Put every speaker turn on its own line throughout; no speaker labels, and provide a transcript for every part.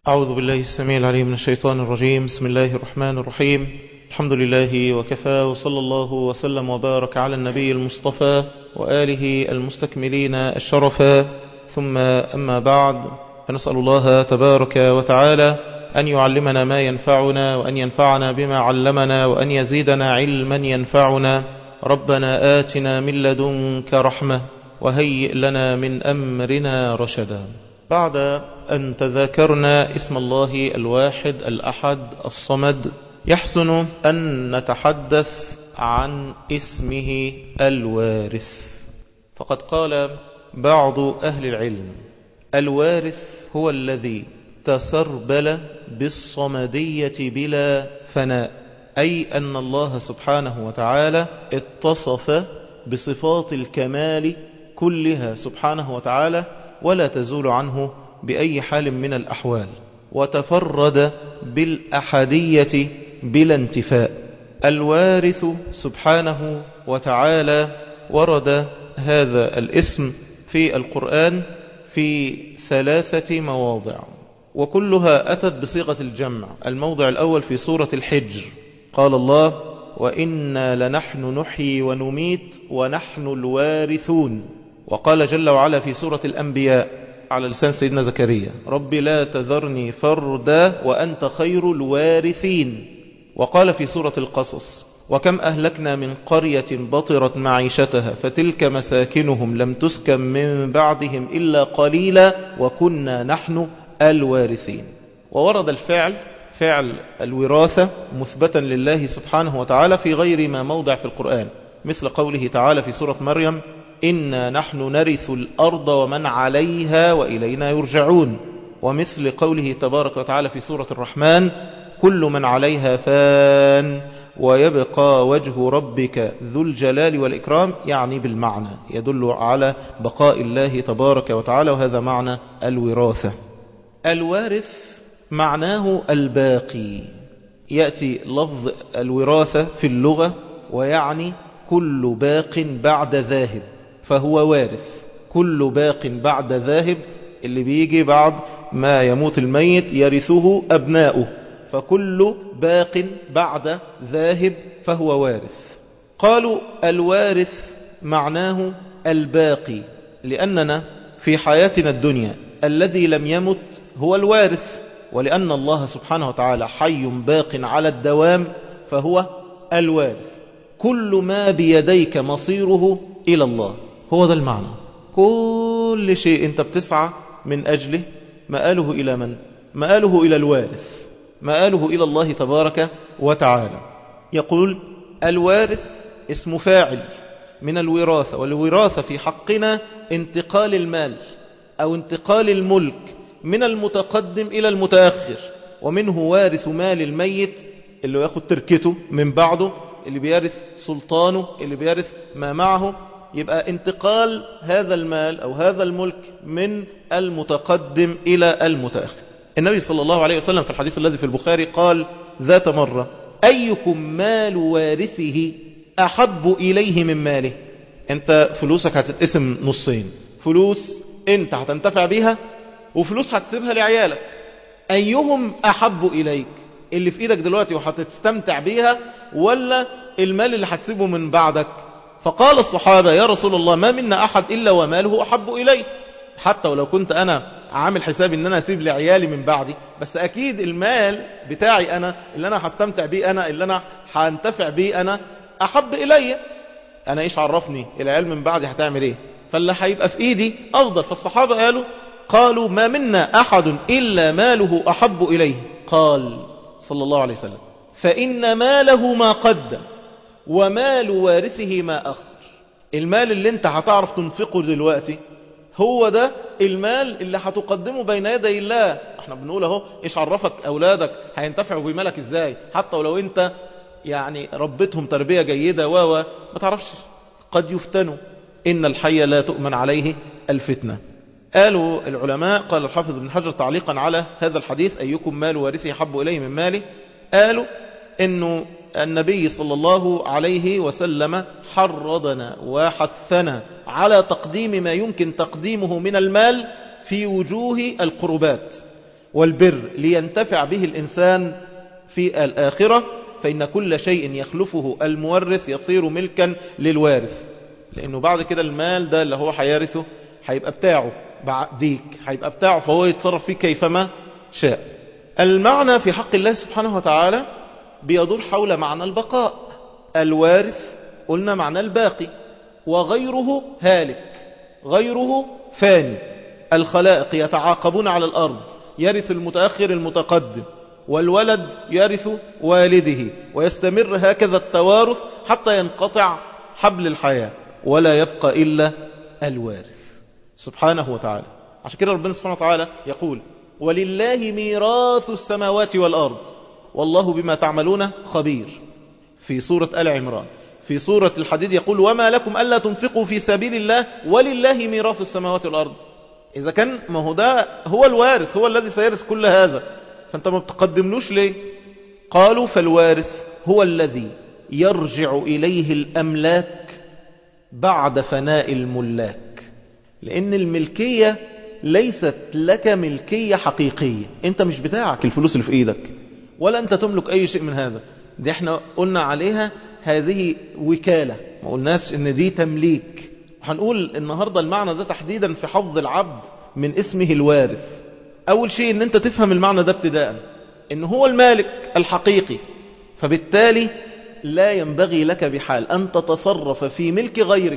أعوذ بالله السميع العليم من الشيطان الرجيم بسم الله الرحمن الرحيم الحمد لله وكفى وصلى الله وسلم وبارك على النبي المصطفى وآله المستكملين الشرفا ثم أما بعد فنسأل الله تبارك وتعالى أن يعلمنا ما ينفعنا وأن ينفعنا بما علمنا وأن يزيدنا علما ينفعنا ربنا آتنا من لدنك رحمة وهيئ لنا من أمرنا رشدا بعد أن تذاكرنا اسم الله الواحد الأحد الصمد يحسن أن نتحدث عن اسمه الوارث فقد قال بعض أهل العلم الوارث هو الذي تسربل بالصمدية بلا فناء أي أن الله سبحانه وتعالى اتصف بصفات الكمال كلها سبحانه وتعالى ولا تزول عنه بأي حال من الأحوال وتفرد بالأحدية بلا انتفاء الوارث سبحانه وتعالى ورد هذا الاسم في القرآن في ثلاثة مواضع وكلها أتت بصيغة الجمع الموضع الأول في سورة الحجر قال الله وإنا لنحن نحيي ونميت ونحن الوارثون وقال جل وعلا في سورة الأنبياء على لسان سيدنا زكريا رب لا تذرني فردا وأنت خير الوارثين وقال في سورة القصص وكم أهلكنا من قرية بطرت معيشتها فتلك مساكنهم لم تسكن من بعدهم إلا قليلا وكنا نحن الوارثين وورد الفعل فعل الوراثة مثبتا لله سبحانه وتعالى في غير ما موضع في القرآن مثل قوله تعالى في سورة مريم إنا نحن نرث الأرض ومن عليها وإلينا يرجعون ومثل قوله تبارك وتعالى في سورة الرحمن كل من عليها فان ويبقى وجه ربك ذو الجلال والإكرام يعني بالمعنى يدل على بقاء الله تبارك وتعالى وهذا معنى الوراثة الوارث معناه الباقي يأتي لفظ الوراثة في اللغة ويعني كل باق بعد ذاهب فهو وارث كل باق بعد ذاهب اللي بيجي بعد ما يموت الميت يرثه أبناؤه فكل باق بعد ذاهب فهو وارث قالوا الوارث معناه الباقي لأننا في حياتنا الدنيا الذي لم يمت هو الوارث ولأن الله سبحانه وتعالى حي باق على الدوام فهو الوارث كل ما بيديك مصيره إلى الله هو ده المعنى كل شيء انت بتسعى من أجله مآله إلى من؟ مآله إلى الوارث مآله إلى الله تبارك وتعالى يقول الوارث اسم فاعل من الوراثة والوراثة في حقنا انتقال المال أو انتقال الملك من المتقدم إلى المتأخر ومنه وارث مال الميت اللي ياخد تركته من بعده اللي بيرث سلطانه اللي بيرث ما معه يبقى انتقال هذا المال أو هذا الملك من المتقدم إلى المتأخر النبي صلى الله عليه وسلم في الحديث الذي في البخاري قال ذات مرة أيكم مال وارثه أحب إليه من ماله انت فلوسك هتتقسم نصين فلوس انت هتنتفع بيها وفلوس هتسيبها لعيالك أيهم أحب إليك اللي في إيدك دلوقتي وهتستمتع بيها ولا المال اللي هتسيبه من بعدك فقال الصحابة يا رسول الله ما منا أحد إلا وماله أحب إليه حتى ولو كنت أنا عامل حسابي ان انا اسيب لعيالي من بعدي بس اكيد المال بتاعي انا اللي انا هستمتع بيه انا اللي انا هنتفع بيه انا احب الي انا ايش عرفني العيال من بعدي هتعمل ايه فاللي هيبقى في ايدي افضل فالصحابة قالوا قالوا ما منا احد الا ماله احب اليه قال صلى الله عليه وسلم فان ماله ما قدم ومال وارثه ما اخر المال اللي انت هتعرف تنفقه دلوقتي هو ده المال اللي هتقدمه بين يدي الله احنا بنقول اهو ايش عرفك اولادك هينتفعوا بمالك ازاي حتى ولو انت يعني ربتهم تربية جيدة و ما تعرفش قد يفتنوا ان الحي لا تؤمن عليه الفتنة قالوا العلماء قال الحافظ ابن حجر تعليقا على هذا الحديث ايكم مال وارثه حب اليه من ماله قالوا انه النبي صلى الله عليه وسلم حرضنا وحثنا على تقديم ما يمكن تقديمه من المال في وجوه القربات والبر لينتفع به الإنسان في الآخرة فإن كل شيء يخلفه المورث يصير ملكا للوارث لأنه بعد كده المال ده اللي هو هيرثه هيبقى بتاعه بعديك هيبقى بتاعه فهو يتصرف فيه كيفما شاء المعنى في حق الله سبحانه وتعالى بيدور حول معنى البقاء الوارث قلنا معنى الباقي وغيره هالك غيره فاني الخلائق يتعاقبون على الأرض يرث المتأخر المتقدم والولد يرث والده ويستمر هكذا التوارث حتى ينقطع حبل الحياة ولا يبقى إلا الوارث سبحانه وتعالى عشان كده ربنا سبحانه وتعالى يقول ولله ميراث السماوات والأرض والله بما تعملون خبير في سورة آل عمران في سورة الحديد يقول وما لكم ألا تنفقوا في سبيل الله ولله ميراث السماوات والأرض إذا كان ما هو ده هو الوارث هو الذي سيرث كل هذا فأنت ما بتقدملوش ليه قالوا فالوارث هو الذي يرجع إليه الأملاك بعد فناء الملاك لأن الملكية ليست لك ملكية حقيقية انت مش بتاعك الفلوس اللي في ايدك ولا انت تملك اي شيء من هذا دي احنا قلنا عليها هذه وكالة ما قلناش ان دي تمليك هنقول النهاردة المعنى ده تحديدا في حظ العبد من اسمه الوارث اول شيء ان انت تفهم المعنى ده ابتداء ان هو المالك الحقيقي فبالتالي لا ينبغي لك بحال ان تتصرف في ملك غيرك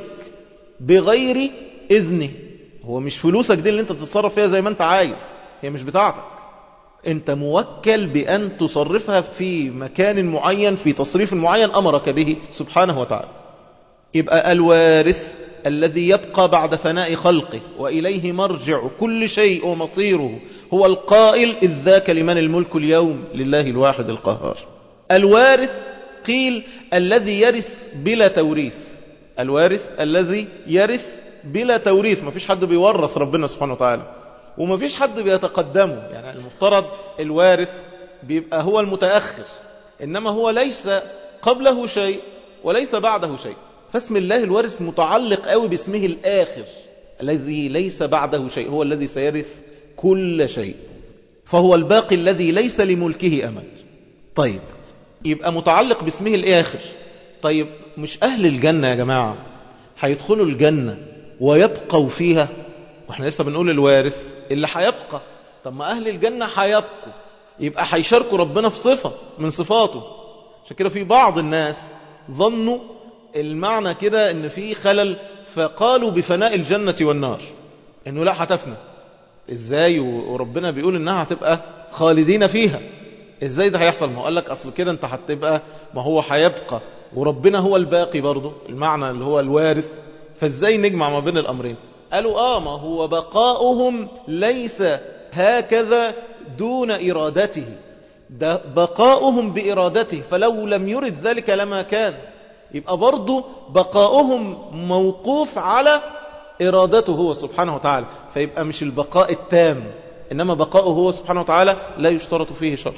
بغير اذنه هو مش فلوسك دي اللي انت تتصرف فيها زي ما انت عايز هي مش بتاعتك انت موكل بان تصرفها في مكان معين في تصريف معين امرك به سبحانه وتعالى يبقى الوارث الذي يبقى بعد فناء خلقه وإليه مرجع كل شيء ومصيره هو القائل إذ ذاك لمن الملك اليوم لله الواحد القهار الوارث قيل الذي يرث بلا توريث الوارث الذي يرث بلا توريث ما فيش حد بيورث ربنا سبحانه وتعالى وما فيش حد بيتقدمه يعني المفترض الوارث بيبقى هو المتأخر إنما هو ليس قبله شيء وليس بعده شيء فاسم الله الوارث متعلق قوي باسمه الآخر الذي ليس بعده شيء هو الذي سيرث كل شيء فهو الباقي الذي ليس لملكه أمد طيب يبقى متعلق باسمه الآخر طيب مش أهل الجنة يا جماعة هيدخلوا الجنة ويبقوا فيها واحنا لسه بنقول الوارث اللي هيبقى طب ما أهل الجنة هيبقوا يبقى هيشاركوا ربنا في صفة من صفاته عشان كده في بعض الناس ظنوا المعنى كده ان في خلل فقالوا بفناء الجنة والنار انه لا هتفنى ازاي وربنا بيقول انها هتبقى خالدين فيها ازاي ده هيحصل ما قال لك اصل كده انت هتبقى ما هو هيبقى وربنا هو الباقي برضه المعنى اللي هو الوارث فازاي نجمع ما بين الامرين قالوا اه ما هو بقاؤهم ليس هكذا دون ارادته ده بقاؤهم بارادته فلو لم يرد ذلك لما كان يبقى برضه بقاؤهم موقوف على إرادته هو سبحانه وتعالى فيبقى مش البقاء التام إنما بقاؤه هو سبحانه وتعالى لا يشترط فيه شرط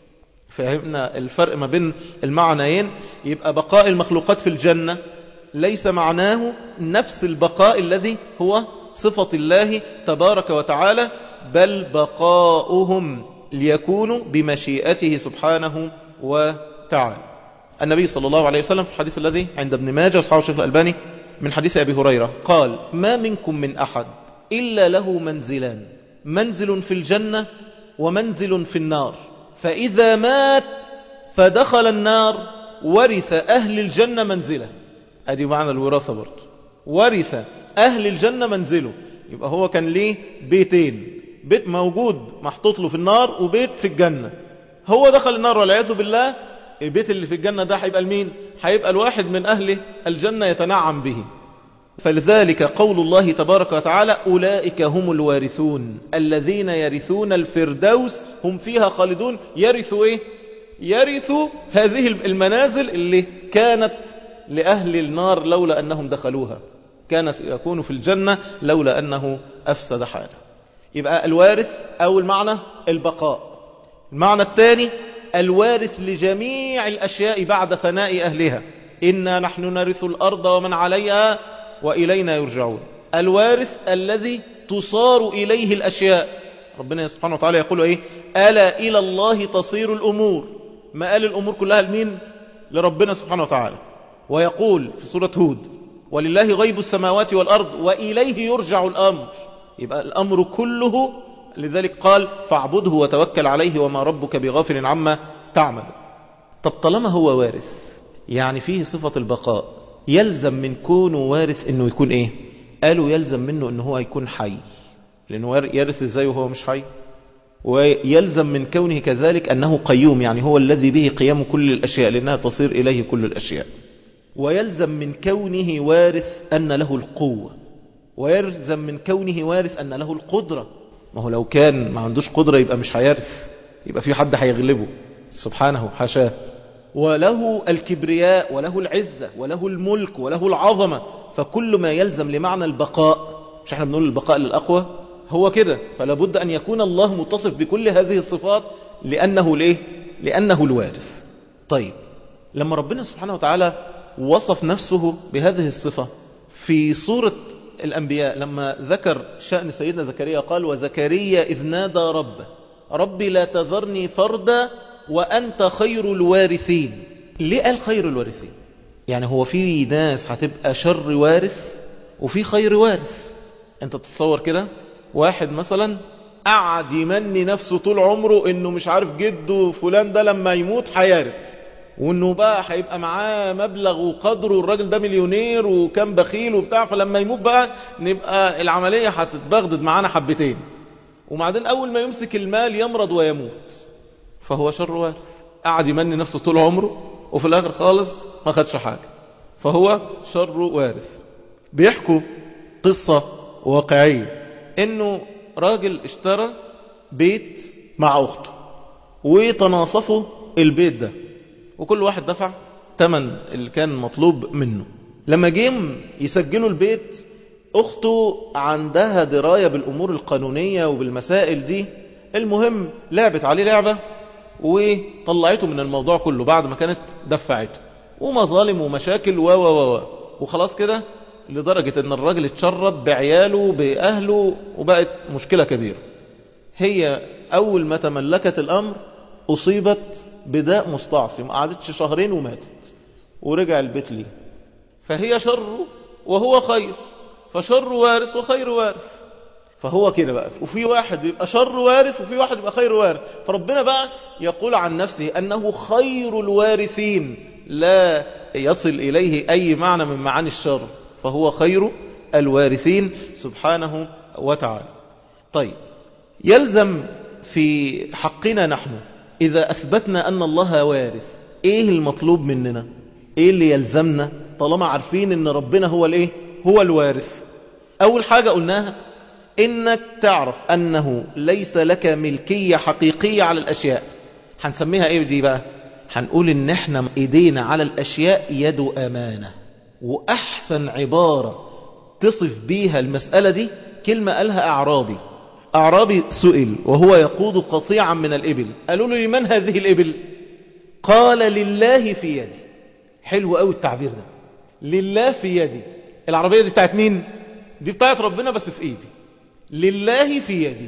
فهمنا الفرق ما بين المعنيين يبقى بقاء المخلوقات في الجنة ليس معناه نفس البقاء الذي هو صفة الله تبارك وتعالى بل بقاؤهم ليكونوا بمشيئته سبحانه وتعالى النبي صلى الله عليه وسلم في الحديث الذي عند ابن ماجه وصحابه الشيخ الألباني من حديث أبي هريرة قال ما منكم من أحد إلا له منزلان منزل في الجنة ومنزل في النار فإذا مات فدخل النار ورث أهل الجنة منزله أدي معنى الوراثة برضه ورث أهل الجنة منزله يبقى هو كان ليه بيتين بيت موجود محطوط له في النار وبيت في الجنة هو دخل النار والعياذ بالله البيت اللي في الجنة ده هيبقى لمين هيبقى الواحد من أهل الجنة يتنعم به فلذلك قول الله تبارك وتعالى أولئك هم الوارثون الذين يرثون الفردوس هم فيها خالدون يرثوا إيه يرثوا هذه المنازل اللي كانت لأهل النار لولا أنهم دخلوها كانت يكون في الجنة لولا أنه أفسد حاله يبقى الوارث أو المعنى البقاء المعنى الثاني الوارث لجميع الأشياء بعد ثناء أهلها إنا نحن نرث الأرض ومن عليها وإلينا يرجعون الوارث الذي تصار إليه الأشياء ربنا سبحانه وتعالى يقول ايه ألا إلى الله تصير الأمور ما قال الأمور كلها لمين لربنا سبحانه وتعالى ويقول في سورة هود ولله غيب السماوات والأرض وإليه يرجع الأمر يبقى الأمر كله لذلك قال فاعبده وتوكل عليه وما ربك بغافل عما تعمل طب طالما هو وارث يعني فيه صفة البقاء يلزم من كونه وارث انه يكون ايه قالوا يلزم منه انه هو يكون حي لانه يرث ازاي وهو مش حي ويلزم من كونه كذلك أنه قيوم يعني هو الذي به قيام كل الأشياء لأنها تصير إليه كل الأشياء ويلزم من كونه وارث أن له القوة ويلزم من كونه وارث أن له القدرة ما هو لو كان ما عندوش قدرة يبقى مش هيرث يبقى في حد هيغلبه سبحانه حاشاه وله الكبرياء وله العزة وله الملك وله العظمة فكل ما يلزم لمعنى البقاء مش احنا بنقول البقاء للأقوى هو كده فلا بد أن يكون الله متصف بكل هذه الصفات لأنه ليه لأنه الوارث طيب لما ربنا سبحانه وتعالى وصف نفسه بهذه الصفة في سورة الأنبياء لما ذكر شأن سيدنا زكريا قال وزكريا إذ نادى ربه ربي لا تذرني فردا وأنت خير الوارثين ليه قال خير الوارثين يعني هو في ناس هتبقى شر وارث وفي خير وارث انت تتصور كده واحد مثلا قعد يمني نفسه طول عمره انه مش عارف جده فلان ده لما يموت هيارث وانه بقى هيبقى معاه مبلغ وقدره الراجل ده مليونير وكان بخيل وبتاع فلما يموت بقى نبقى العملية هتتبغدد معانا حبتين وبعدين اول ما يمسك المال يمرض ويموت فهو شر وارث قعد يمني نفسه طول عمره وفي الاخر خالص ما خدش حاجة فهو شر وارث بيحكوا قصة واقعية انه راجل اشترى بيت مع اخته وتناصفوا البيت ده وكل واحد دفع تمن اللي كان مطلوب منه لما جيم يسجلوا البيت اخته عندها دراية بالامور القانونية وبالمسائل دي المهم لعبت عليه لعبة وطلعته من الموضوع كله بعد ما كانت دفعته ومظالم ومشاكل و و و وخلاص كده لدرجة ان الراجل اتشرد بعياله باهله وبقت مشكلة كبيرة هي اول ما تملكت الامر اصيبت بداء مستعصي ما قعدتش شهرين وماتت ورجع البيت ليه فهي شر وهو خير فشر وارث وخير وارث فهو كده بقى وفي واحد يبقى شر وارث وفي واحد يبقى خير وارث فربنا بقى يقول عن نفسه أنه خير الوارثين لا يصل إليه أي معنى من معاني الشر فهو خير الوارثين سبحانه وتعالى طيب يلزم في حقنا نحن إذا أثبتنا أن الله وارث إيه المطلوب مننا إيه اللي يلزمنا طالما عارفين أن ربنا هو الإيه هو الوارث أول حاجة قلناها إنك تعرف أنه ليس لك ملكية حقيقية على الأشياء هنسميها إيه دي بقى هنقول إن إحنا إيدينا على الأشياء يد أمانة وأحسن عبارة تصف بيها المسألة دي كلمة قالها أعرابي أعرابي سئل وهو يقود قطيعا من الإبل قالوا له لمن هذه الإبل قال لله في يدي حلو قوي التعبير ده لله في يدي العربية دي بتاعت مين دي بتاعت ربنا بس في ايدي لله في يدي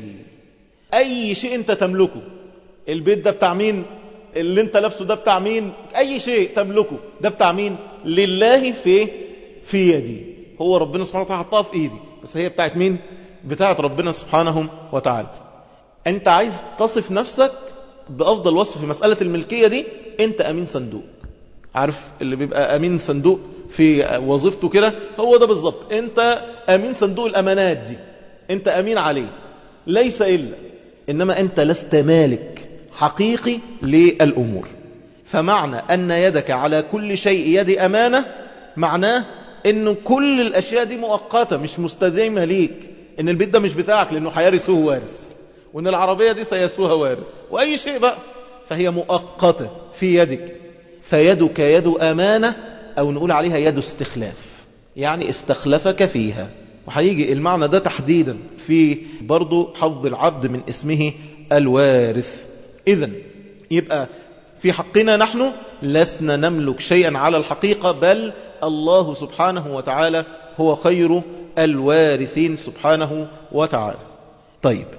اي شيء انت تملكه البيت ده بتاع مين اللي انت لابسه ده بتاع مين اي شيء تملكه ده بتاع مين لله في في يدي هو ربنا سبحانه وتعالى حطها في ايدي بس هي بتاعت مين بتاعت ربنا سبحانه وتعالى انت عايز تصف نفسك بافضل وصف في مسألة الملكية دي انت امين صندوق عارف اللي بيبقى امين صندوق في وظيفته كده هو ده بالظبط انت امين صندوق الامانات دي انت امين عليه ليس الا انما انت لست مالك حقيقي للامور فمعنى ان يدك على كل شيء يد امانة معناه انه كل الاشياء دي مؤقتة مش مستديمة ليك ان البيت ده مش بتاعك لانه هيرثه وارث وان العربية دي سيسوها وارث واي شيء بقى فهي مؤقتة في يدك فيدك يد امانة او نقول عليها يد استخلاف يعني استخلفك فيها وهيجي المعنى ده تحديدا في برضو حظ العبد من اسمه الوارث اذا يبقى في حقنا نحن لسنا نملك شيئا على الحقيقة بل الله سبحانه وتعالى هو خير الوارثين سبحانه وتعالى طيب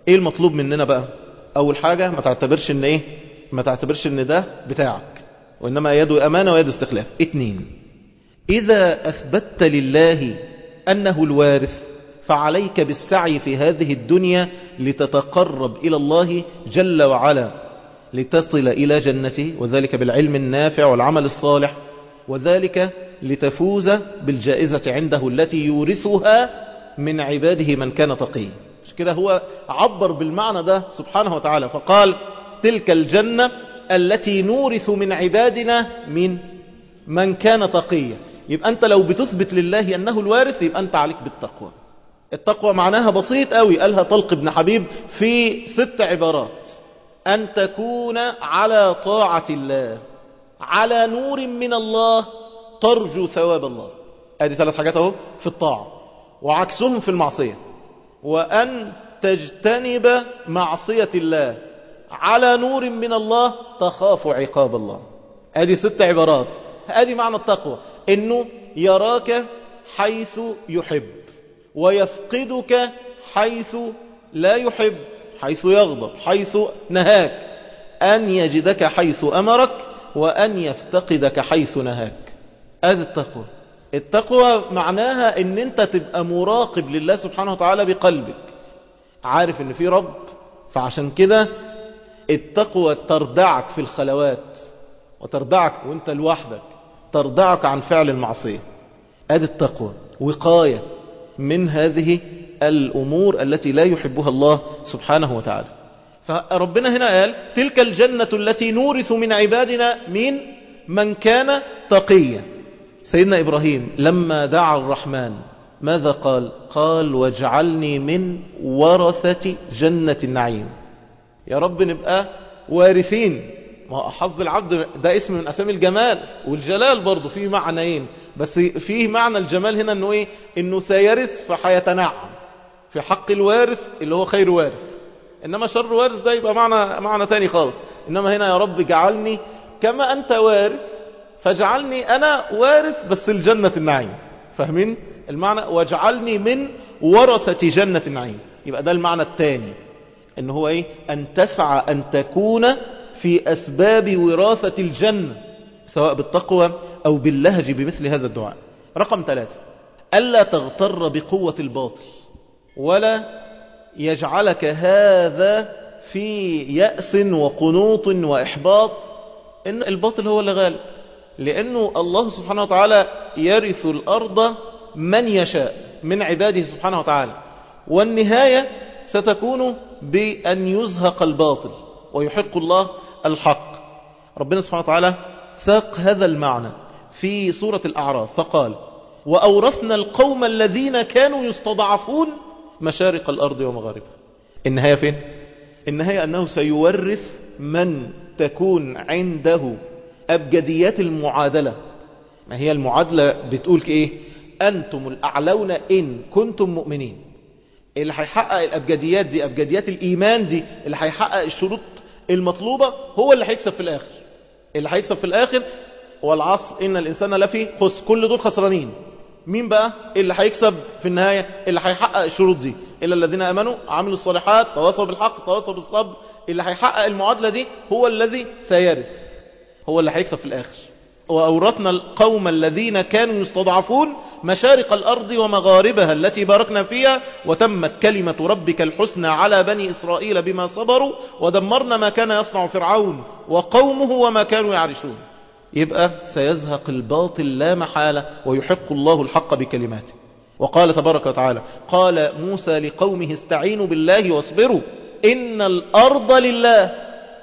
ايه المطلوب مننا بقى اول حاجة ما تعتبرش ان ايه ما تعتبرش ان ده بتاعك وانما يد امانة ويد استخلاف اتنين اذا اثبتت لله انه الوارث فعليك بالسعي في هذه الدنيا لتتقرب الى الله جل وعلا لتصل الى جنته وذلك بالعلم النافع والعمل الصالح وذلك لتفوز بالجائزة عنده التي يورثها من عباده من كان تقي مش كده هو عبر بالمعنى ده سبحانه وتعالى فقال تلك الجنة التي نورث من عبادنا من من كان تقيا يبقى أنت لو بتثبت لله أنه الوارث يبقى أنت عليك بالتقوى التقوى معناها بسيط قوي قالها طلق بن حبيب في ست عبارات أن تكون على طاعة الله على نور من الله ترجو ثواب الله ادي ثلاث حاجات اهو في الطاعة وعكسهم في المعصية وأن تجتنب معصية الله على نور من الله تخاف عقاب الله ادي ست عبارات ادي معنى التقوى انه يراك حيث يحب ويفقدك حيث لا يحب حيث يغضب حيث نهاك أن يجدك حيث أمرك وأن يفتقدك حيث نهاك هذا التقوى التقوى معناها ان انت تبقى مراقب لله سبحانه وتعالى بقلبك عارف ان في رب فعشان كده التقوى تردعك في الخلوات وتردعك وانت لوحدك تردعك عن فعل المعصية ادي التقوى وقاية من هذه الأمور التي لا يحبها الله سبحانه وتعالى فربنا هنا قال تلك الجنة التي نورث من عبادنا من من كان تقيا سيدنا إبراهيم لما دعا الرحمن ماذا قال قال واجعلني من ورثة جنة النعيم يا رب نبقى وارثين ما حظ العبد ده اسم من أسامي الجمال والجلال برضه فيه معنيين بس فيه معنى الجمال هنا انه ايه انه سيرث فحيتنعم في حق الوارث اللي هو خير وارث انما شر وارث ده يبقى معنى معنى تاني خالص انما هنا يا رب جعلني كما انت وارث فاجعلني انا وارث بس الجنة النعيم فاهمين المعنى واجعلني من ورثة جنة النعيم يبقى ده المعنى الثاني ان هو ايه ان تسعى ان تكون في اسباب وراثة الجنة سواء بالتقوى او باللهج بمثل هذا الدعاء رقم ثلاثة ألا تغتر بقوة الباطل ولا يجعلك هذا في يأس وقنوط وإحباط إن الباطل هو اللي غالب لأنه الله سبحانه وتعالى يرث الأرض من يشاء من عباده سبحانه وتعالى والنهاية ستكون بأن يزهق الباطل ويحق الله الحق ربنا سبحانه وتعالى ساق هذا المعنى في سورة الأعراف فقال وأورثنا القوم الذين كانوا يستضعفون مشارق الأرض ومغاربها النهاية فين؟ النهاية أنه سيورث من تكون عنده أبجديات المعادلة ما هي المعادلة بتقول إيه أنتم الأعلون إن كنتم مؤمنين اللي هيحقق الأبجديات دي أبجديات الإيمان دي اللي هيحقق الشروط المطلوبة هو اللي هيكسب في الآخر اللي هيكسب في الآخر والعصر إن الإنسان لفي خس كل دول خسرانين مين بقى اللي هيكسب في النهاية اللي هيحقق الشروط دي إلا الذين أمنوا عملوا الصالحات تواصوا بالحق تواصوا بالصبر اللي هيحقق المعادلة دي هو الذي سيرث هو اللي هيكسب في الآخر وأورثنا القوم الذين كانوا يستضعفون مشارق الأرض ومغاربها التي باركنا فيها وتمت كلمة ربك الحسنى على بني إسرائيل بما صبروا ودمرنا ما كان يصنع فرعون وقومه وما كانوا يعرشون يبقى سيزهق الباطل لا محالة ويحق الله الحق بكلماته وقال تبارك وتعالى قال موسى لقومه استعينوا بالله واصبروا إن الأرض لله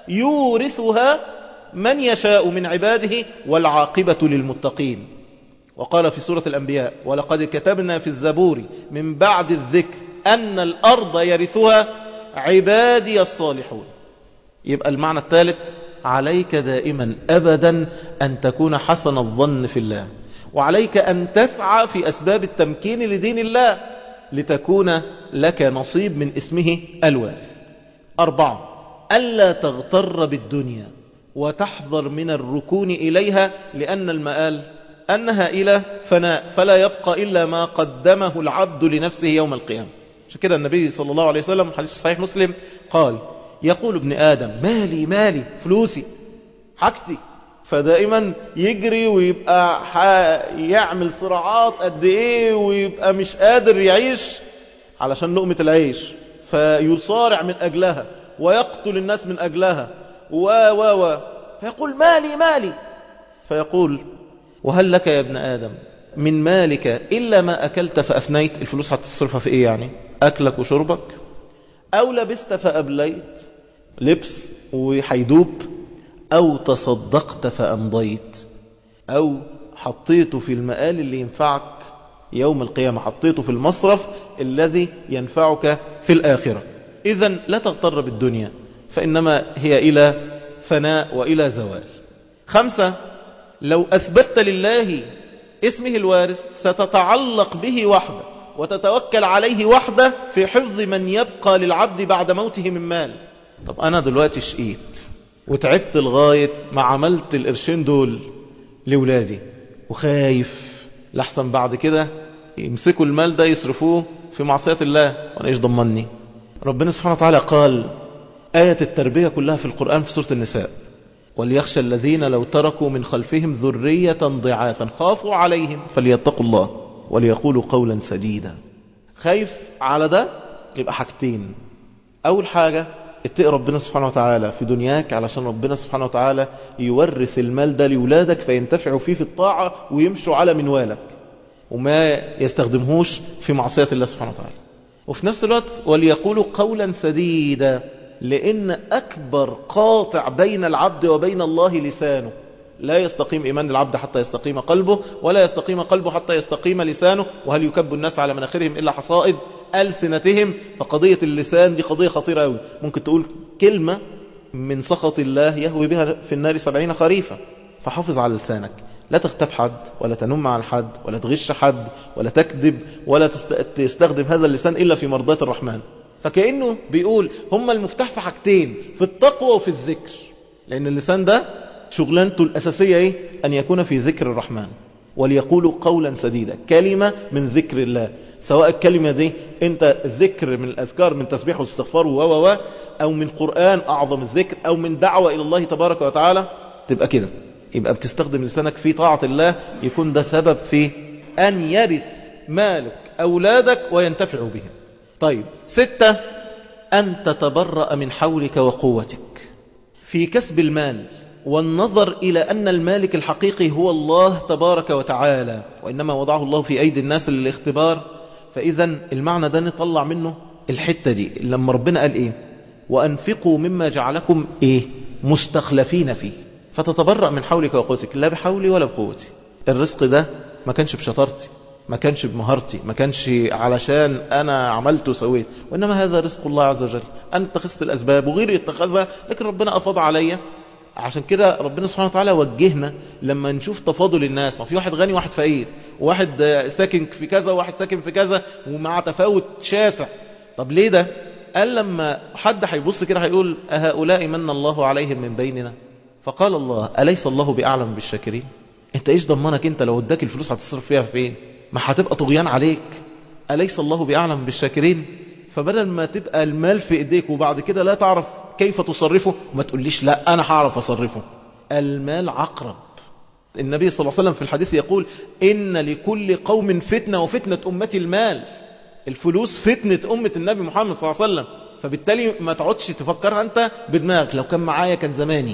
يورثها من يشاء من عباده والعاقبة للمتقين وقال في سورة الأنبياء ولقد كتبنا في الزبور من بعد الذكر أن الأرض يرثها عبادي الصالحون يبقى المعنى الثالث عليك دائما أبدا أن تكون حسن الظن في الله وعليك أن تسعى في أسباب التمكين لدين الله لتكون لك نصيب من اسمه الوارث أربعة ألا تغتر بالدنيا وتحذر من الركون إليها لأن المآل أنها إلى فناء فلا يبقى إلا ما قدمه العبد لنفسه يوم القيامة عشان كده النبي صلى الله عليه وسلم حديث في صحيح مسلم قال يقول ابن آدم مالي مالي فلوسي حاجتي فدائما يجري ويبقى يعمل صراعات قد ايه ويبقى مش قادر يعيش علشان لقمة العيش فيصارع من أجلها ويقتل الناس من أجلها و و و فيقول مالي مالي فيقول وهل لك يا ابن آدم من مالك إلا ما أكلت فأفنيت الفلوس هتصرفها في إيه يعني أكلك وشربك أو لبست فأبليت لبس وحيدوب أو تصدقت فأمضيت أو حطيته في المآل اللي ينفعك يوم القيامة حطيته في المصرف الذي ينفعك في الآخرة إذا لا تغتر بالدنيا فإنما هي إلى فناء وإلى زوال خمسة لو أثبت لله اسمه الوارث ستتعلق به وحده وتتوكل عليه وحده في حفظ من يبقى للعبد بعد موته من مال طب أنا دلوقتي شقيت وتعبت لغاية ما عملت القرشين دول لولادي وخايف لحسن بعد كده يمسكوا المال ده يصرفوه في معصية الله وانا ايش ضمني ربنا سبحانه وتعالى قال آية التربية كلها في القرآن في سورة النساء وليخشى الذين لو تركوا من خلفهم ذرية ضعافا خافوا عليهم فليتقوا الله وليقولوا قولا سديدا خايف على ده يبقى حاجتين أول حاجة اتقي ربنا سبحانه وتعالى في دنياك علشان ربنا سبحانه وتعالى يورث المال ده لولادك فينتفعوا فيه في الطاعة ويمشوا على منوالك وما يستخدمهوش في معصية الله سبحانه وتعالى وفي نفس الوقت وليقولوا قولا سديدا لأن أكبر قاطع بين العبد وبين الله لسانه لا يستقيم إيمان العبد حتى يستقيم قلبه ولا يستقيم قلبه حتى يستقيم لسانه وهل يكب الناس على مناخرهم إلا حصائد ألسنتهم فقضية اللسان دي قضية خطيرة أوي ممكن تقول كلمة من سخط الله يهوي بها في النار سبعين خريفة فحافظ على لسانك لا تغتاب حد ولا تنم عن حد ولا تغش حد ولا تكذب ولا تستخدم هذا اللسان إلا في مرضاة الرحمن فكأنه بيقول هم المفتاح في حاجتين في التقوى وفي الذكر لأن اللسان ده شغلانته الأساسية إيه؟ أن يكون في ذكر الرحمن وليقولوا قولا سديدا كلمة من ذكر الله سواء الكلمة دي انت ذكر من الأذكار من تسبيح واستغفار و و أو من قرآن أعظم الذكر أو من دعوة إلى الله تبارك وتعالى تبقى كده يبقى بتستخدم لسانك في طاعة الله يكون ده سبب في أن يرث مالك أولادك وينتفعوا بهم طيب ستة أن تتبرأ من حولك وقوتك في كسب المال والنظر إلى أن المالك الحقيقي هو الله تبارك وتعالى وإنما وضعه الله في أيدي الناس للاختبار فإذا المعنى ده نطلع منه الحتة دي لما ربنا قال إيه وأنفقوا مما جعلكم إيه مستخلفين فيه فتتبرأ من حولك وقوتك لا بحولي ولا بقوتي الرزق ده ما كانش بشطارتي ما كانش بمهارتي ما كانش علشان أنا عملت وسويت وإنما هذا رزق الله عز وجل أنا اتخذت الأسباب وغيري اتخذها لكن ربنا أفاض عليا عشان كده ربنا سبحانه وتعالى وجهنا لما نشوف تفاضل الناس ما في واحد غني وواحد فقير وواحد ساكن في كذا وواحد ساكن في كذا ومع تفاوت شاسع طب ليه ده قال لما حد هيبص كده هيقول أهؤلاء من الله عليهم من بيننا فقال الله أليس الله بأعلم بالشاكرين انت ايش ضمنك انت لو اداك الفلوس هتصرف فيها فين ما هتبقى طغيان عليك أليس الله بأعلم بالشاكرين فبدل ما تبقى المال في ايديك وبعد كده لا تعرف كيف تصرفه وما تقوليش لا أنا هعرف أصرفه المال عقرب النبي صلى الله عليه وسلم في الحديث يقول إن لكل قوم فتنة وفتنة أمتي المال الفلوس فتنة أمة النبي محمد صلى الله عليه وسلم فبالتالي ما تقعدش تفكرها أنت بدماغك لو كان معايا كان زماني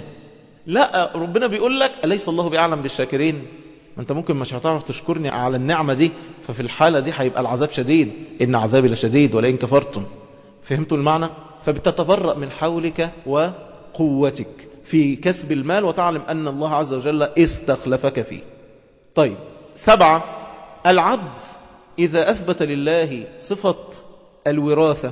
لا ربنا بيقول لك أليس الله بأعلم بالشاكرين ما انت ممكن مش هتعرف تشكرني على النعمة دي ففي الحالة دي هيبقى العذاب شديد إن عذابي لشديد ولئن كفرتم فهمتوا المعنى فبتتبرأ من حولك وقوتك في كسب المال وتعلم أن الله عز وجل استخلفك فيه طيب سبعة العبد إذا أثبت لله صفة الوراثة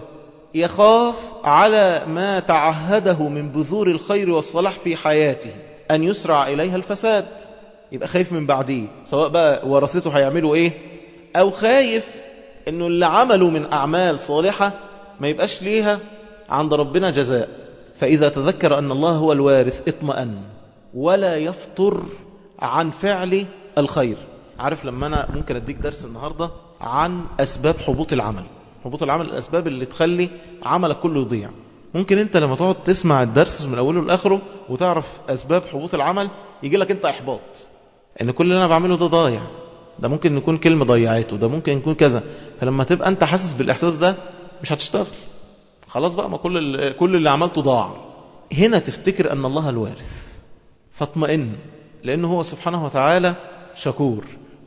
يخاف على ما تعهده من بذور الخير والصلاح في حياته أن يسرع إليها الفساد يبقى خايف من بعديه سواء بقى ورثته هيعملوا إيه أو خايف أنه اللي عملوا من أعمال صالحة ما يبقاش ليها عند ربنا جزاء فإذا تذكر أن الله هو الوارث اطمأن ولا يفطر عن فعل الخير عارف لما أنا ممكن أديك درس النهاردة عن أسباب حبوط العمل حبوط العمل الأسباب اللي تخلي عملك كله يضيع ممكن انت لما تقعد تسمع الدرس من أوله لآخره وتعرف أسباب حبوط العمل يجي لك انت إحباط ان كل اللي انا بعمله ده ضايع ده ممكن يكون كلمة ضيعته ده ممكن يكون كذا فلما تبقى انت حاسس بالإحساس ده مش هتشتغل خلاص بقى ما كل كل اللي عملته ضاع هنا تفتكر أن الله الوارث فاطمئن لأنه هو سبحانه وتعالى شكور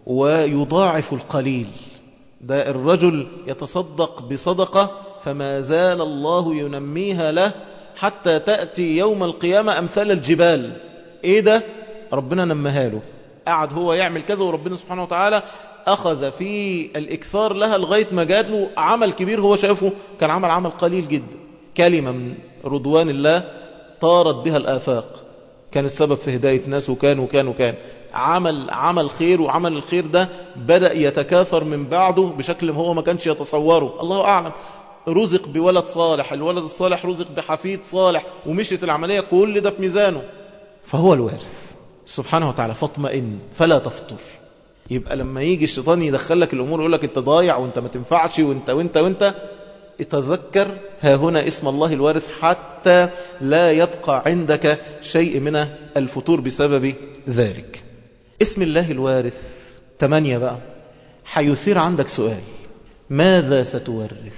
ويضاعف القليل ده الرجل يتصدق بصدقة فما زال الله ينميها له حتى تأتي يوم القيامة أمثال الجبال إيه ده ربنا نمها له قعد هو يعمل كذا وربنا سبحانه وتعالى أخذ في الإكثار لها لغاية ما جات له عمل كبير هو شافه كان عمل عمل قليل جدا كلمة من رضوان الله طارت بها الآفاق كان السبب في هداية ناس وكان وكان وكان عمل عمل خير وعمل الخير ده بدأ يتكاثر من بعده بشكل هو ما كانش يتصوره الله أعلم رزق بولد صالح الولد الصالح رزق بحفيد صالح ومشيت العملية كل ده في ميزانه فهو الوارث سبحانه وتعالى فاطمئن فلا تفطر يبقى لما يجي الشيطان يدخلك الأمور يقول لك انت ضايع وانت ما تنفعش وانت وانت وانت تذكر ها هنا اسم الله الوارث حتى لا يبقى عندك شيء من الفتور بسبب ذلك اسم الله الوارث تمانية بقى حيثير عندك سؤال ماذا ستورث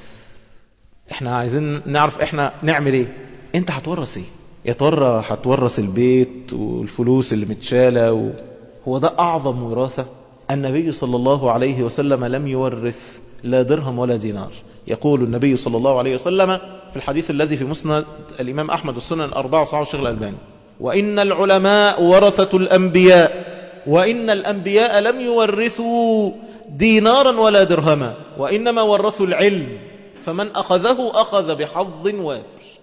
احنا عايزين نعرف احنا نعمل ايه انت هتورث ايه يا ترى هتورث البيت والفلوس اللي متشالة و... هو ده اعظم وراثة النبي صلى الله عليه وسلم لم يورث لا درهم ولا دينار يقول النبي صلى الله عليه وسلم في الحديث الذي في مسند الإمام أحمد السنن الأربعة صحابة الشيخ الألباني وإن العلماء ورثة الأنبياء وإن الأنبياء لم يورثوا دينارا ولا درهما وإنما ورثوا العلم فمن أخذه أخذ بحظ وافر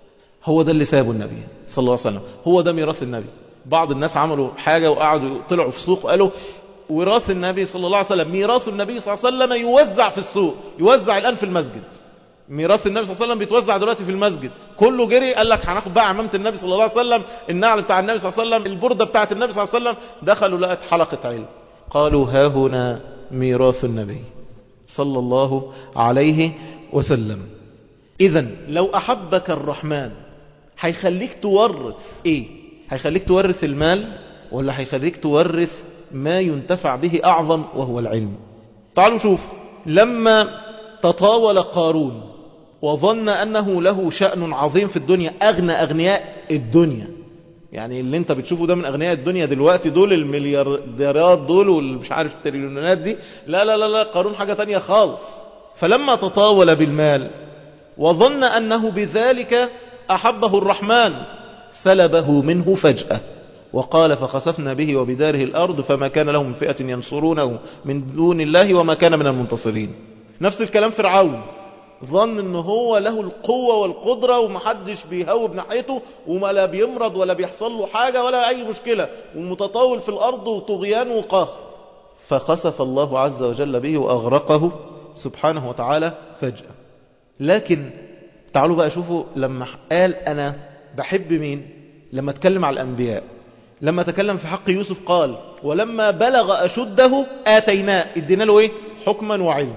هو ده اللي سابه النبي صلى الله عليه وسلم هو ده ميراث النبي بعض الناس عملوا حاجة وقعدوا طلعوا في السوق وقالوا وراث النبي صلى الله عليه وسلم ميراث النبي صلى الله عليه وسلم يوزع في السوق يوزع الآن في المسجد ميراث النبي صلى الله عليه وسلم بيتوزع دلوقتي في المسجد كله جري قال لك هناخد بقى عمامة النبي صلى الله عليه وسلم النعل بتاع النبي صلى الله عليه وسلم البردة بتاعت النبي صلى الله عليه وسلم دخلوا لقت حلقة علم قالوا ها هنا ميراث النبي صلى الله عليه وسلم إذا لو أحبك الرحمن هيخليك تورث إيه هيخليك تورث المال ولا هيخليك تورث ما ينتفع به أعظم وهو العلم تعالوا شوف لما تطاول قارون وظن أنه له شأن عظيم في الدنيا أغنى أغنياء الدنيا يعني اللي انت بتشوفه ده من أغنياء الدنيا دلوقتي دول المليارديرات دول والمش عارف التريليونات دي لا لا لا لا قارون حاجة تانية خالص فلما تطاول بالمال وظن أنه بذلك أحبه الرحمن سلبه منه فجأة وقال فخسفنا به وبداره الأرض فما كان له من فئة ينصرونه من دون الله وما كان من المنتصرين نفس الكلام فرعون ظن ان هو له القوة والقدرة ومحدش بيهوب ناحيته وما لا بيمرض ولا بيحصل له حاجة ولا اي مشكلة ومتطاول في الارض وطغيان وقهر فخسف الله عز وجل به واغرقه سبحانه وتعالى فجأة لكن تعالوا بقى شوفوا لما قال انا بحب مين لما اتكلم على الانبياء لما تكلم في حق يوسف قال ولما بلغ أشده آتيناه ادينا له ايه حكما وعلما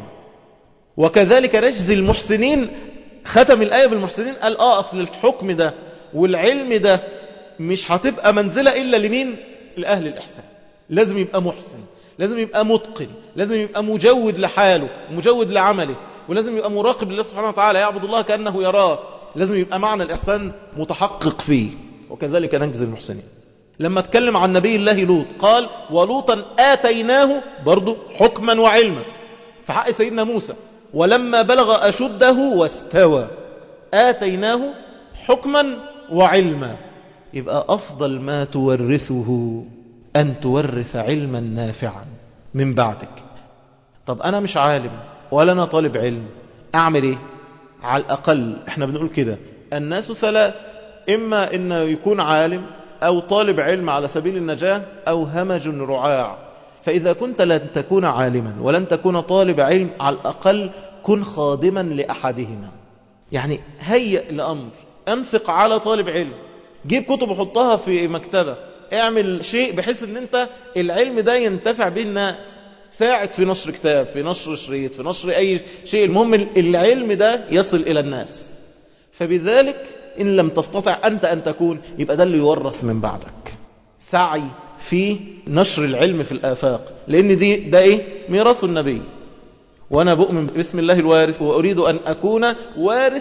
وكذلك نجزي المحسنين ختم الآية بالمحسنين قال اه اصل الحكم ده والعلم ده مش هتبقى منزلة الا لمين لأهل الإحسان لازم يبقى محسن لازم يبقى متقن لازم يبقى مجود لحاله مجود لعمله ولازم يبقى مراقب لله سبحانه وتعالى يعبد الله كأنه يراه لازم يبقى معنى الإحسان متحقق فيه وكذلك نجزي المحسنين لما اتكلم عن نبي الله لوط قال ولوطا آتيناه برضو حكما وعلما في حق سيدنا موسى ولما بلغ أشده واستوى آتيناه حكما وعلما يبقى أفضل ما تورثه أن تورث علما نافعا من بعدك طب أنا مش عالم ولا أنا طالب علم أعمل إيه على الأقل إحنا بنقول كده الناس ثلاث إما إن يكون عالم أو طالب علم على سبيل النجاة أو همج رعاع فإذا كنت لن تكون عالما ولن تكون طالب علم على الأقل كن خادما لأحدهما يعني هيئ لأمر أنفق على طالب علم جيب كتب وحطها في مكتبة اعمل شيء بحيث ان انت العلم ده ينتفع به الناس ساعد في نشر كتاب في نشر شريط في نشر أي شيء المهم العلم ده يصل إلى الناس فبذلك إن لم تستطع أنت أن تكون يبقى ده اللي يورث من بعدك سعي في نشر العلم في الآفاق لأن دي ده إيه ميراث النبي وأنا بؤمن بسم الله الوارث وأريد أن أكون وارث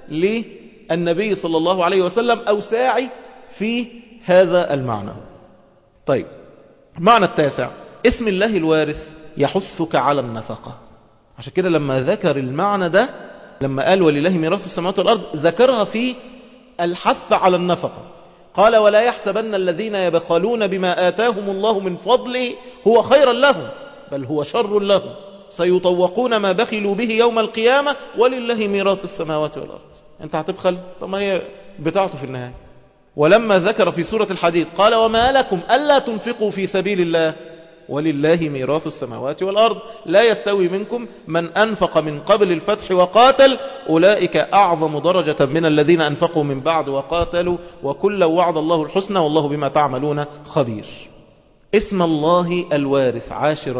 للنبي صلى الله عليه وسلم أو ساعي في هذا المعنى طيب معنى التاسع اسم الله الوارث يحثك على النفقة عشان كده لما ذكر المعنى ده لما قال ولله ميراث السماوات والأرض ذكرها في الحث على النفقة قال ولا يحسبن الذين يبخلون بما آتاهم الله من فضله هو خيرا لهم بل هو شر لهم سيطوقون ما بخلوا به يوم القيامة ولله ميراث السماوات والأرض انت هتبخل طب ما هي بتاعته في النهاية ولما ذكر في سورة الحديث قال وما لكم ألا تنفقوا في سبيل الله ولله ميراث السماوات والأرض لا يستوي منكم من أنفق من قبل الفتح وقاتل أولئك أعظم درجة من الذين أنفقوا من بعد وقاتلوا وكل وعد الله الحسنى والله بما تعملون خبير اسم الله الوارث عاشرا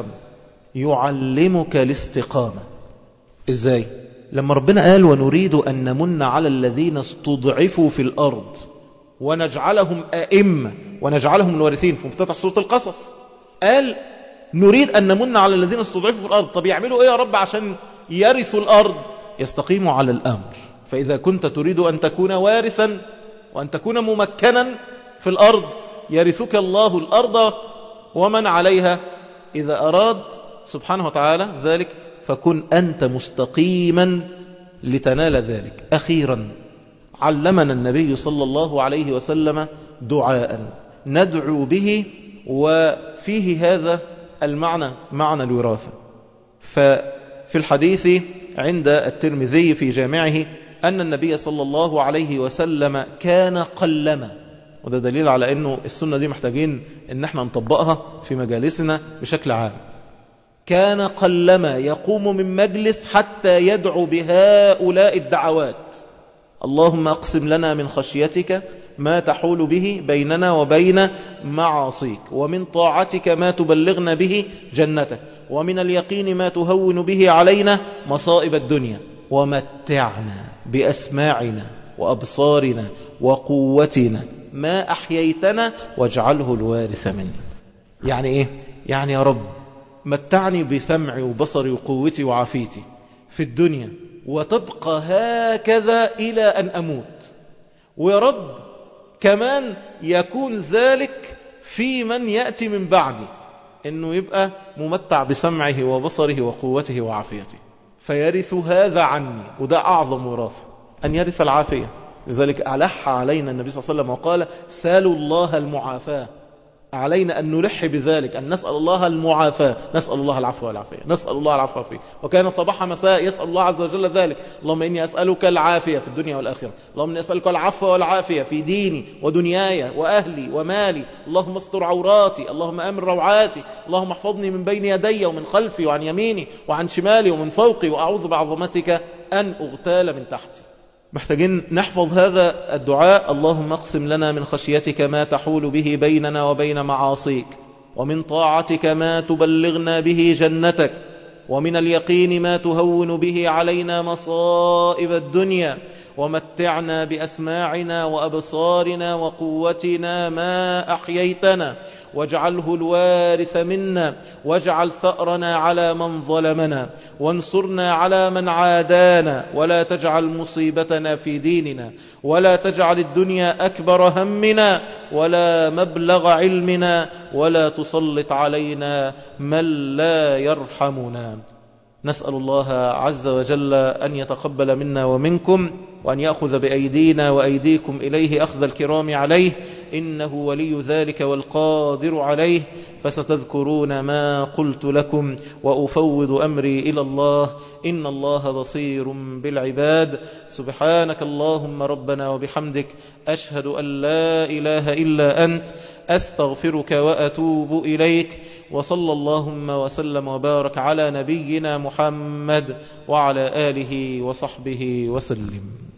يعلمك الاستقامة ازاي لما ربنا قال ونريد أن نمن على الذين استضعفوا في الأرض ونجعلهم أئمة ونجعلهم الوارثين في مفتتح سورة القصص قال نريد أن نمن على الذين استضعفوا في الأرض طب يعملوا إيه يا رب عشان يرثوا الأرض يستقيموا على الأمر فإذا كنت تريد أن تكون وارثا وأن تكون ممكنا في الأرض يرثك الله الأرض ومن عليها إذا أراد سبحانه وتعالى ذلك فكن أنت مستقيما لتنال ذلك أخيرا علمنا النبي صلى الله عليه وسلم دعاء ندعو به وفيه هذا المعنى معنى الوراثة ففي الحديث عند الترمذي في جامعه أن النبي صلى الله عليه وسلم كان قلما وده دليل على أنه السنة دي محتاجين أن احنا نطبقها في مجالسنا بشكل عام كان قلما يقوم من مجلس حتى يدعو بهؤلاء الدعوات اللهم اقسم لنا من خشيتك ما تحول به بيننا وبين معاصيك ومن طاعتك ما تبلغنا به جنتك ومن اليقين ما تهون به علينا مصائب الدنيا ومتعنا بأسماعنا وأبصارنا وقوتنا ما أحييتنا واجعله الوارث منا يعني إيه؟ يعني يا رب متعني بسمعي وبصري وقوتي وعافيتي في الدنيا وتبقى هكذا إلى أن أموت ويا رب كمان يكون ذلك في من يأتي من بعدي انه يبقى ممتع بسمعه وبصره وقوته وعافيته فيرث هذا عني وده اعظم وراثة ان يرث العافية لذلك ألح علينا النبي صلى الله عليه وسلم وقال سالوا الله المعافاة علينا أن نلح بذلك أن نسأل الله المعافاة نسأل الله العفو والعافية نسأل الله العفو والعافية وكان صباح مساء يسأل الله عز وجل ذلك اللهم إني أسألك العافية في الدنيا والآخرة اللهم إني أسألك العفو والعافية في ديني ودنياي وأهلي ومالي اللهم استر عوراتي اللهم أمن روعاتي اللهم احفظني من بين يدي ومن خلفي وعن يميني وعن شمالي ومن فوقي وأعوذ بعظمتك أن أغتال من تحتي محتاجين نحفظ هذا الدعاء اللهم اقسم لنا من خشيتك ما تحول به بيننا وبين معاصيك ومن طاعتك ما تبلغنا به جنتك ومن اليقين ما تهون به علينا مصائب الدنيا ومتعنا بأسماعنا وأبصارنا وقوتنا ما أحييتنا واجعله الوارث منا واجعل ثأرنا على من ظلمنا وانصرنا على من عادانا ولا تجعل مصيبتنا في ديننا ولا تجعل الدنيا أكبر همنا ولا مبلغ علمنا ولا تسلط علينا من لا يرحمنا نسأل الله عز وجل أن يتقبل منا ومنكم وأن يأخذ بأيدينا وأيديكم إليه أخذ الكرام عليه إنه ولي ذلك والقادر عليه فستذكرون ما قلت لكم وأفوض أمري إلى الله إن الله بصير بالعباد سبحانك اللهم ربنا وبحمدك أشهد أن لا إله إلا أنت أستغفرك وأتوب إليك وصلى اللهم وسلم وبارك على نبينا محمد وعلى آله وصحبه وسلم